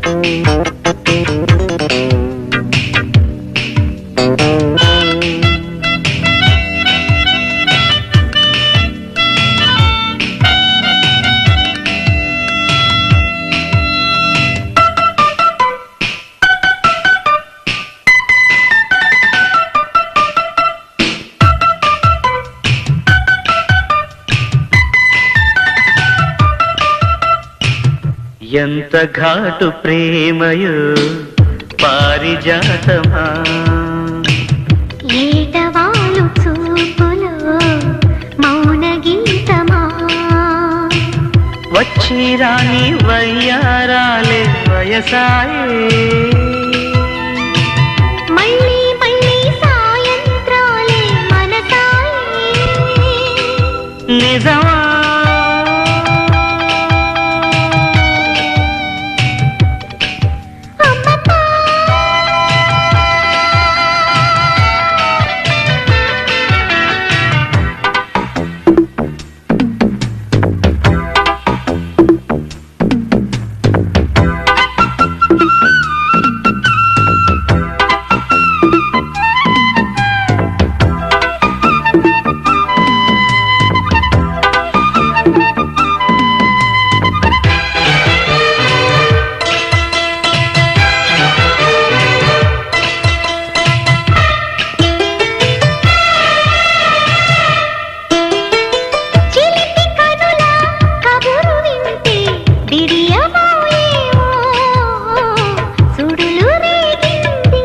ఎంత ఘాటు ప్రేమయో పారిజాతమా ఏటవాలు చూపులో మౌన గీతమా వచ్చి రాని వయ్యారాలే వయసాయే మళ్ళీ మళ్ళీ సాయంత్రాలే మనసాయే నిజమా అమ్మమ్మా చిలిపి కనుల కబురు వింటే బిడియబోయేవో సుడులు రేగింది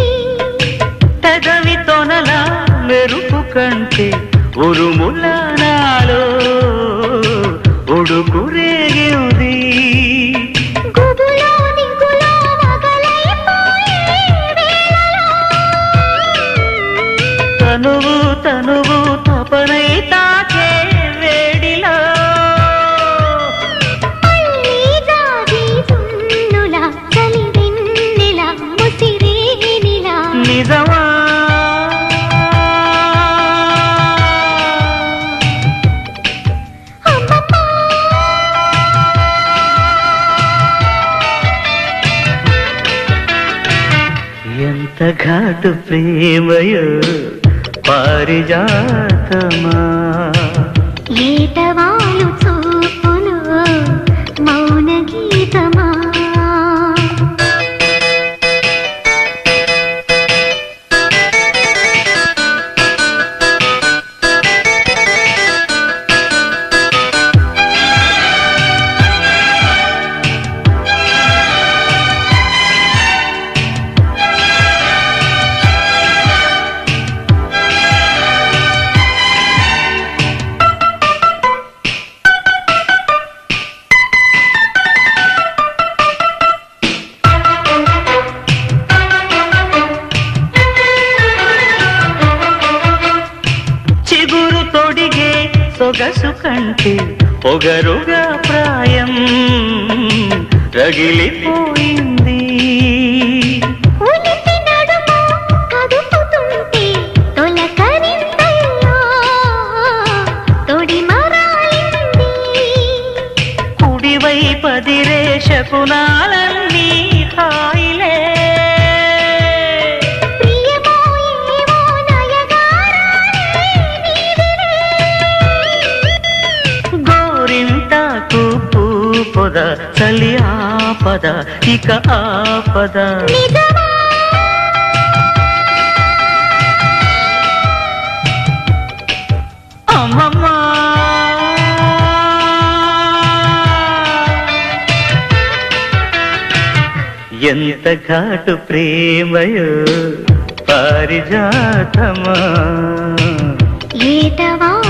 పెదవి తొనల మెరుపు కంటే ఉరుముల నాలో ఉడుకు రేగింది గుబులో దిగులో మొదలైపోయే వేళలో తనువు తనువు తపనై తాకే వేడిలో మళ్ళీ జాజి సున్నుల కలివెన్నెల ముసిరేనిలా నిజమా అమ్మమ్మా ఎంత ఘాటు ప్రేమయో పారిజాతమా ఏటవాలు చూపులో మౌన గీతమా చిగురు తొడిగే సొగసు కంటే పొగరుగా ప్రాయం రగిలిపోయింది ఉలిపి నడుము కదుపుతుంటే తొలకరింతల్లో తొడి మరాలింది కుడివై పదిరే శకునాలన్నీ హాయిలే ప్రియమో ఏమో నయగారాలే నీవిలే గోరింటాకు పూపొద చలి ఆపద ఇక ఆపద నిజమా అమ్మమ్మా ఎంత ఘాటు ప్రేమయో పారిజాతమా ఏటవా